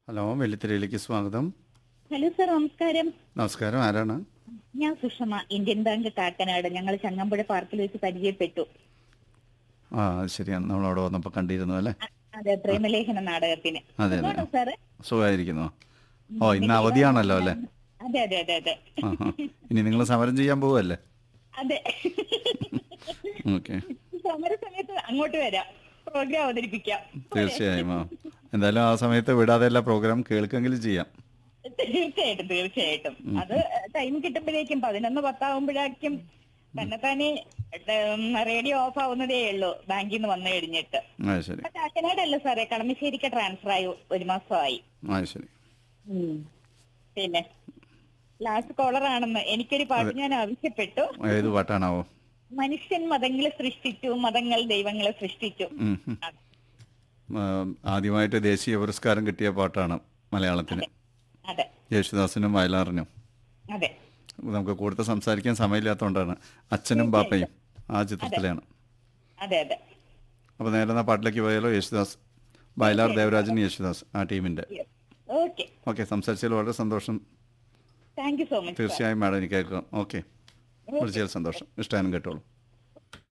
Hello വെള്ളിത്തിരയിലേക്ക് സ്വാഗതം hello sir നമസ്കാരം നമസ്കാരം ആരാണ് ഞാൻ സുഷമ ഇന്ത്യൻ ബാങ്ക് കാക്കനാട് ഞങ്ങൾ ചങ്ങമ്പുഴ പാർക്കിൽ വെച്ച് പരിചയപ്പെട്ടു ആ അത് ശരിയാണ് നമ്മൾ അവിടെ വന്നപ്പോൾ കണ്ടിരുന്നു അല്ലേ അ- അതെ പ്രേമലേഖന നാടകത്തിന് അതെ, അതെ. സുഖമാണോ സാറ് സുഖമായിരിക്കുന്നു ഓ ഇന്ന് അവധിയാണല്ലോ അല്ലേ അതെ അതെ അതെ അതെ ആ ആ. ഇനി നിങ്ങൾ സമരം ചെയ്യാൻ പോവല്ലേ അതെ ഓക്കെ സമര സമയത്ത് അങ്ങോട്ട് വരാം പ്രോഗ്രാം അവതരിപ്പിക്കാം തീർച്ചയായും ആ എന്തായാലും ആ സമയത്ത് വിടാതെ എല്ലാ പ്രോഗ്രാം കേൾക്കെങ്കിലും ചെയ്യാം തീർച്ചയായിട്ടും തീർച്ചയായിട്ടും അത് ടൈം കിട്ടുമ്പോഴേക്കും പതിനൊന്ന് പത്താവുമ്പോഴേക്കും തന്നെത്താനെ റേഡിയോ ഓഫ് ആവുന്നതേ ഉള്ളൂ ബാങ്കിൽ നിന്ന് വന്നു കഴിഞ്ഞിട്ട് ആ ശരി ഇപ്പൊ കാക്കനാടല്ല സാറേ കളമശ്ശേരിക്ക് ട്രാൻസ്ഫർ ആയി ഒരു മാസമായി ആ ശരി പിന്നെ ലാസ്റ്റ് കോളർ ആണെന്ന് എനിക്കൊരു പാട്ട് ഞാൻ ആവശ്യപ്പെട്ടു ഏത് പാട്ടാണാവോ മനുഷ്യൻ മതങ്ങളെ സൃഷ്ടിച്ചു മതങ്ങൾ ദൈവങ്ങളെ സൃഷ്ടിച്ചു ഉം, ഉം. ആ, ആദ്യമായിട്ട് ദേശീയ പുരസ്കാരം കിട്ടിയ പാട്ടാണ് മലയാളത്തിന് അതെ യേശുദാസിനും വയലാറിനും അതെ നമുക്ക് കൂടുതൽ സംസാരിക്കാൻ സമയമില്ലാത്തതുകൊണ്ടാണ് അച്ഛനും ബാപ്പയും ആ ചിത്രത്തിലാണ് അതെ അതെ അപ്പോൾ നേരെ എന്നാ പാട്ടിലേക്ക് പോയാലോ യേശുദാസ് വയലാർ ദേവരാജൻ യേശുദാസ് ആ ടീമിൻ്റെ ഓക്കെ ഓക്കെ സംസാരിച്ചതിൽ വളരെ സന്തോഷം താങ്ക് യു സോ മച്ച് തീർച്ചയായും മാഡം എനിക്ക് കേൾക്കാം ഓക്കെ വിളിച്ചതിൽ സന്തോഷം ഇഷ്ടമാനും കേട്ടോളൂ